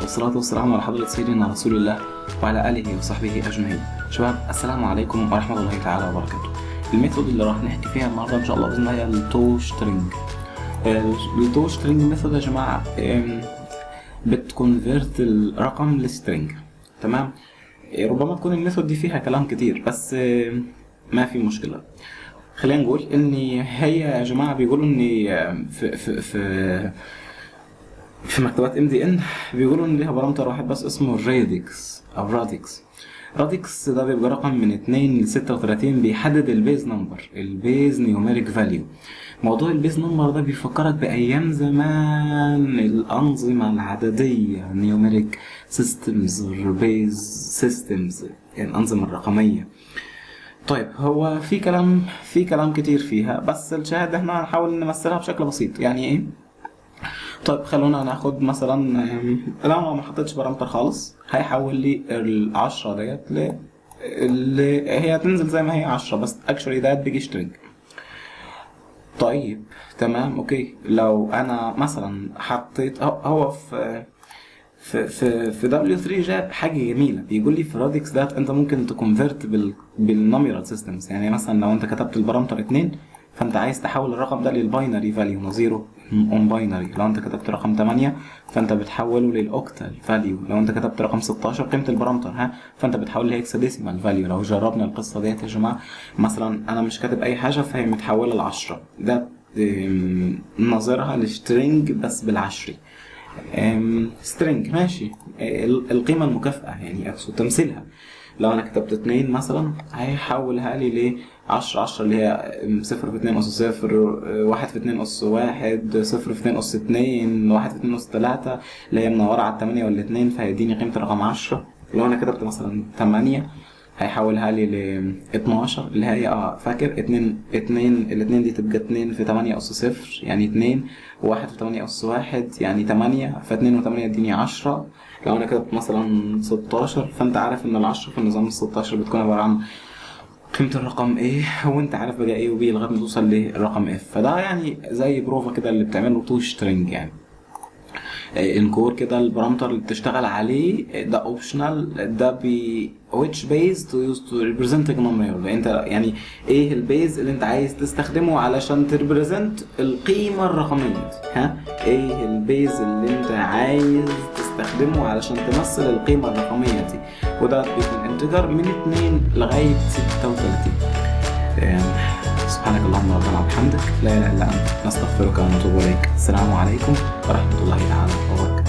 والصلاة والسلام على حضرة سيدنا رسول الله وعلى آله وصحبه أجمعين شباب السلام عليكم ورحمة الله تعالى وبركاته الميثود اللي راح نحكي فيها النهاردة إن شاء الله بإذن الله هي التو سترينج التو سترينج ميثود يا جماعة أم، بتكونفيرت الرقم لسترينج تمام ربما تكون الميثود دي فيها كلام كتير بس أم، ما في مشكلة خلينا نقول ان هي يا جماعه بيقولوا ان في في في في مكتبات ام دي ان بيقولوا ان ليها بارامتر واحد بس اسمه راديكس او راديكس راديكس ده بيبقى رقم من 2 ل 36 بيحدد البيز نمبر البيز نيوميريك فاليو موضوع البيز نمبر ده بيفكرك بايام زمان الانظمه العدديه نيوميريك سيستمز بيز سيستمز الانظمه الرقميه طيب هو في كلام في كلام كتير فيها بس الشاهد احنا هنحاول نمثلها بشكل بسيط يعني ايه طيب خلونا ناخد مثلا أم، لو ما حطيتش بارامتر خالص هيحول لي العشرة ديت ل اللي هي هتنزل زي ما هي عشرة بس اكشولي ديت بيجي سترينج طيب تمام اوكي لو انا مثلا حطيت هو- هو في في في في دبليو 3 جاب حاجه جميله بيقول لي في راديكس دات انت ممكن تكونفرت بال بالنوميرال سيستمز يعني مثلا لو انت كتبت البارامتر 2 فانت عايز تحول الرقم ده للباينري فاليو نظيره اون باينري لو انت كتبت رقم 8 فانت بتحوله للاوكتال فاليو لو انت كتبت رقم 16 قيمه البارامتر ها فانت بتحول لهكساديسيمال فاليو لو جربنا القصه ديت يا جماعه مثلا انا مش كاتب اي حاجه فهي متحوله ل 10 ده ام، نظيرها لسترينج بس بالعشري سترينج ماشي ال- القيمة المكافئة يعني أقصد تمثيلها لو أنا كتبت اتنين مثلا هيحولها لي ل 10 10 اللي هي صفر في اتنين أس صفر واحد في اتنين أس واحد صفر في اتنين أس اتنين واحد في اتنين أس تلاتة اللي هي منورة على التمانية والاتنين فهيديني قيمة الرقم 10 لو أنا كتبت مثلا تمانية هيحولها لي ل 12 اللي هي اه فاكر اتنين اتنين الاتنين دي تبقى اتنين في تمانية أس صفر يعني اتنين وواحد في تمانية أس واحد يعني تمانية فاتنين وتمانية اديني عشرة لو أنا كتبت مثلا ستاشر فأنت عارف إن العشرة في النظام الستاشر بتكون عبارة عن قيمة الرقم ايه وانت عارف بقى ايه وبي لغاية ما توصل للرقم اف فده يعني زي بروفا كده اللي بتعمله تو سترينج يعني انكور كده البارامتر اللي بتشتغل عليه ده اوبشنال ده بي which base to use to represent a number انت يعني ايه البيز اللي انت عايز تستخدمه علشان تريبريزنت القيمة الرقمية دي ها ايه البيز اللي انت عايز تستخدمه علشان تمثل القيمة الرقمية دي وده بيكون انتجر من 2 لغاية 36 أم، سبحانك اللهم ربنا وبحمدك لا اله الا انت نستغفرك ونتوب اليك السلام عليكم ورحمه الله تعالى وبركاته